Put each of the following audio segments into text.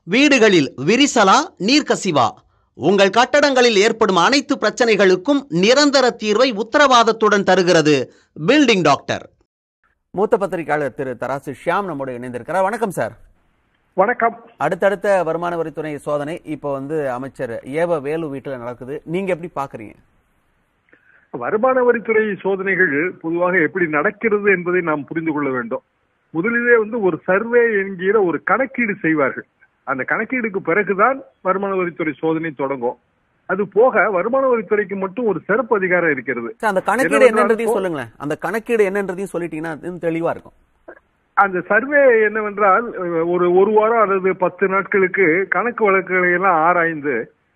வீடுகளில் விரிசலா நீர்க்கசிவா உங்கள் கட்டடங்களில் ஏற்படும் அனைத்து பிரச்சனைகளுக்கும் நிரந்தர தீர்வை உத்தரவாதத்துடன் தருகிறது பில்டிங் டாக்டர் மூத்த பத்திரிகையாளர் திரு தராசு ஷியாம் நம்மோடு இணைந்திருக்கிறார் வணக்கம் சார் வணக்கம் அடுத்தடுத்த வருமான வரித்துறை சோதனை இப்போ வந்து அமைச்சர் ஏவ வேலு வீட்டில் நடக்குது நீங்க எப்படி பாக்குறீங்க வருமான வரித்துறை சோதனைகள் பொதுவாக எப்படி நடக்கிறது என்பதை நாம் புரிந்து கொள்ள வேண்டும் முதலிலே வந்து ஒரு சர்வே என்கிற ஒரு கணக்கீடு செய்வார்கள் அந்த கணக்கீடுக்கு பிறகுதான் வருமான வரித்துறை சோதனை தொடங்கும் அது போக வருமான வரித்துறைக்கு மட்டும் ஒரு சிறப்பு அதிகாரம் இருக்கிறது சார் அந்த கணக்கீடு என்னவென்றால் என்னன்றதையும் போ- சொல்லுங்களேன் அந்த கணக்கீடு என்னன்றதையும் சொல்லிட்டீங்கன்னா இன்னும் தெளிவா இருக்கும் அந்த சர்வே என்னவென்றால் அஹ், ஒரு ஒரு வாரம் அல்லது பத்து நாட்களுக்கு கணக்கு வழக்குகளை எல்லாம் ஆராய்ந்து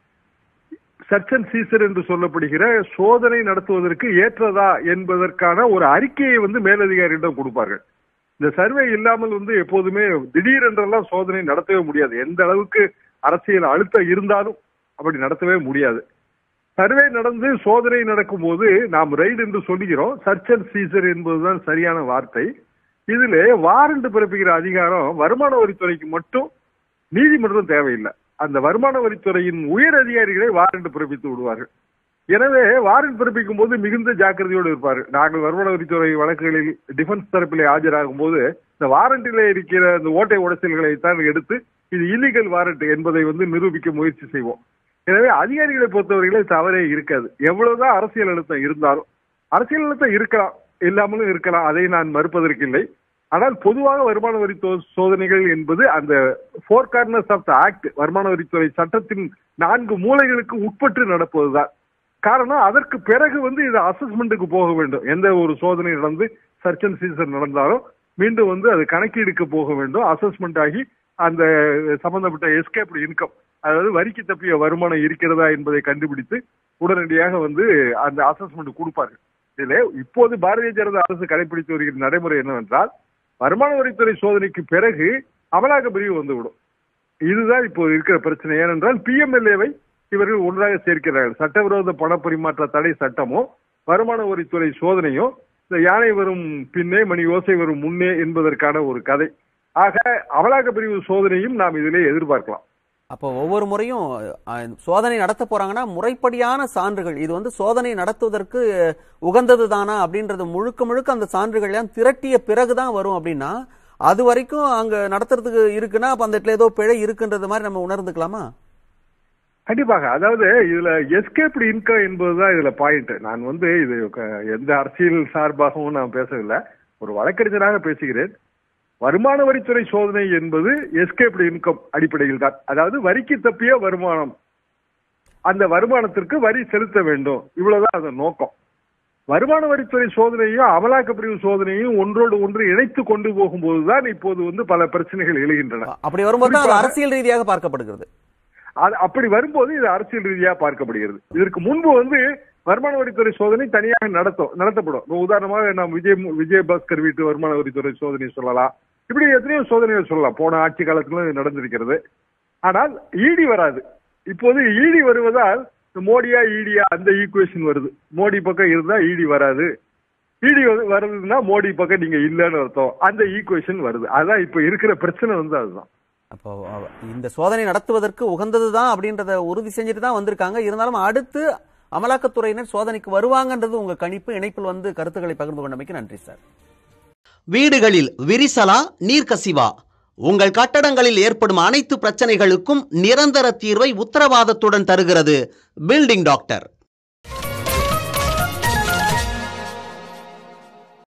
சர்ச் அண்ட் சீசர் என்று சொல்லப்படுகிற சோதனை நடத்துவதற்கு ஏற்றதா என்பதற்கான ஒரு அறிக்கையை வந்து மேலதிகாரியிடம் கொடுப்பார்கள் இந்த சர்வே இல்லாமல் வந்து எப்போதுமே திடீரென்றெல்லாம் சோதனை நடத்தவே முடியாது எந்த அளவுக்கு அரசியல் அழுத்தம் இருந்தாலும் அப்படி நடத்தவே முடியாது சர்வே நடந்து சோதனை நடக்கும்போது நாம் ரைடு என்று சொல்லுகிறோம் சர்ச் அண்ட் சீசர் என்பதுதான் சரியான வார்த்தை இதுல வாரண்ட் பிறப்பிக்கிற அதிகாரம் வருமான வரித்துறைக்கு மட்டும் நீதிமன்றம் தேவையில்லை அந்த வருமான வரித்துறையின் உயர் அதிகாரிகளை வாரண்ட் பிறப்பித்து விடுவார்கள் எனவே வாரண்ட் பிறப்பிக்கும் போது மிகுந்த ஜாக்கிரதையோடு இருப்பார்கள் நாங்கள் வருமான வரித்துறை வழக்குகளில் டிஃபென்ஸ் தரப்பிலே ஆஜராகும் போது இந்த வாரண்டிலே இருக்கிற இந்த ஓட்டை உடைச்சல்களை தான் எடுத்து இது இல்லீகல் வாரண்ட் என்பதை வந்து நிரூபிக்க முயற்சி செய்வோம் எனவே அதிகாரிகளை பொறுத்தவரையிலே தவறே இருக்காது எவ்வளவுதான் அரசியல் அழுத்தம் இருந்தாலும் அரசியல் அழுத்தம் இருக்கலாம் இல்லாமலும் இருக்கலாம் அதை நான் மறுப்பதற்கில்லை ஆனால் பொதுவாக வருமான வரி தோ- சோதனைகள் என்பது அந்த four corners of the act வருமான வரித்துறை சட்டத்தின் நான்கு மூலைகளுக்கு உட்பட்டு நடப்பதுதான் காரணம் அதற்கு பிறகு வந்து இது அசஸ்மெண்ட்டுக்கு போக வேண்டும் எந்த ஒரு சோதனை நடந்து சர்ச் அண்ட் சீசர் நடந்தாலும் மீண்டும் வந்து அது கணக்கீடுக்கு போக வேண்டும் அசஸ்மெண்ட் ஆகி அந்த சம்பந்தப்பட்ட எஸ்கேப்டு இன்கம் அதாவது வரிக்கு தப்பிய வருமானம் இருக்கிறதா என்பதை கண்டுபிடித்து உடனடியாக வந்து அந்த அசஸ்மெண்ட் கொடுப்பார்கள் இதிலே இப்போது பாரதிய ஜனதா அரசு கடைபிடித்து வருகிற நடைமுறை என்னவென்றால் வருமான வரித்துறை சோதனைக்கு பிறகு அமலாக்க பிரிவு வந்துவிடும் இதுதான் இப்போ இருக்கிற பிரச்சனை ஏனென்றால் பிஎம்எல்ஏவை இவர்கள் ஒன்றாக சேர்க்கிறார்கள் சட்டவிரோத பண பரிமாற்ற தடை சட்டமும் வருமான வரித்துறை சோதனையும் இந்த யானை வரும் பின்னே மணி யோசை வரும் முன்னே என்பதற்கான ஒரு கதை ஆக அமலாக்க பிரிவு சோதனையும் நாம் இதிலே எதிர்பார்க்கலாம் அப்போ ஒவ்வொரு முறையும் அஹ், சோதனை நடத்த போறாங்கன்னா முறைப்படியான சான்றுகள் இது வந்து சோதனை நடத்துவதற்கு உகந்தது தானா அப்படின்றது முழுக்க முழுக்க அந்த சான்றுகள் எல்லாம் திரட்டிய பிறகுதான் வரும் அப்படின்னா அது வரைக்கும் அங்க நடத்துறதுக்கு இருக்குன்னா அப்ப அந்த இடத்துல ஏதோ பிழை இருக்குன்றது மாதிரி நம்ம உணர்ந்துக்கலாமா கண்டிப்பாக அதாவது இதுல எஸ்கேப்டு இன்கம் என்பதுதான் இதுல பாயிண்ட் நான் வந்து இது க- எந்த அரசியல் சார்பாகவும் நான் பேசவில்லை ஒரு வழக்கறிஞராக பேசுகிறேன் வருமான வரித்துறை சோதனை என்பது எஸ்கேப்டு இன்கம் அடிப்படையில் தான் அதாவது வரிக்கு தப்பிய வருமானம் அந்த வருமானத்திற்கு வரி செலுத்த வேண்டும் இவ்வளவுதான் அதன் நோக்கம் வருமான வரித்துறை சோதனையும் அமலாக்க பிரிவு சோதனையும் ஒன்றோடு ஒன்று இணைத்து கொண்டு போகும்போதுதான் இப்போது வந்து பல பிரச்சனைகள் எழுகின்றன அப்படி வரும்போது தான் அது குறிப்பாக- அரசியல் ரீதியாக பார்க்கப்படுகிறது அது அப்படி வரும்போது இது அரசியல் ரீதியா பார்க்கப்படுகிறது இதற்கு முன்பு வந்து வருமான வரித்துறை சோதனை தனியாக நடத்தும் நடத்தப்படும் இப்ப உதாரணமாக நாம் விஜய் விஜய் பாஸ்கர் வீட்டு வருமான வரித்துறை சோதனை சொல்லலாம் இப்படி எத்தனையோ சோதனைகள் சொல்லலாம் போன ஆட்சி காலத்துல இது நடந்திருக்கிறது ஆனால் ஈடி வராது இப்போது ஈடி வருவதால் இந்த மோடியா ஈடியா அந்த ஈக்குவேஷன் வருது மோடி பக்கம் இருந்தா ஈடி வராது ஈடி வருதுன்னா மோடி பக்கம் நீங்க இல்லைன்னு அர்த்தம் அந்த ஈக்குவேஷன் வருது அதான் இப்ப இருக்கிற பிரச்சனை வந்து அதுதான் அப்போ அஹ், இந்த சோதனை நடத்துவதற்கு உகந்தது தான் அப்படின்றத உறுதி செஞ்சுட்டு தான் வந்திருக்காங்க இருந்தாலும் அடுத்து அமலாக்கத்துறையினர் சோதனைக்கு வருவாங்கன்றது உங்க கணிப்பு இணைப்பில் வந்து கருத்துக்களை பகிர்ந்து கொண்டமைக்கு நன்றி சார் வீடுகளில் விரிசலா நீர்க்கசிவா உங்கள் கட்டடங்களில் ஏற்படும் அனைத்து பிரச்சனைகளுக்கும் நிரந்தர தீர்வை உத்தரவாதத்துடன் தருகிறது பில்டிங் டாக்டர்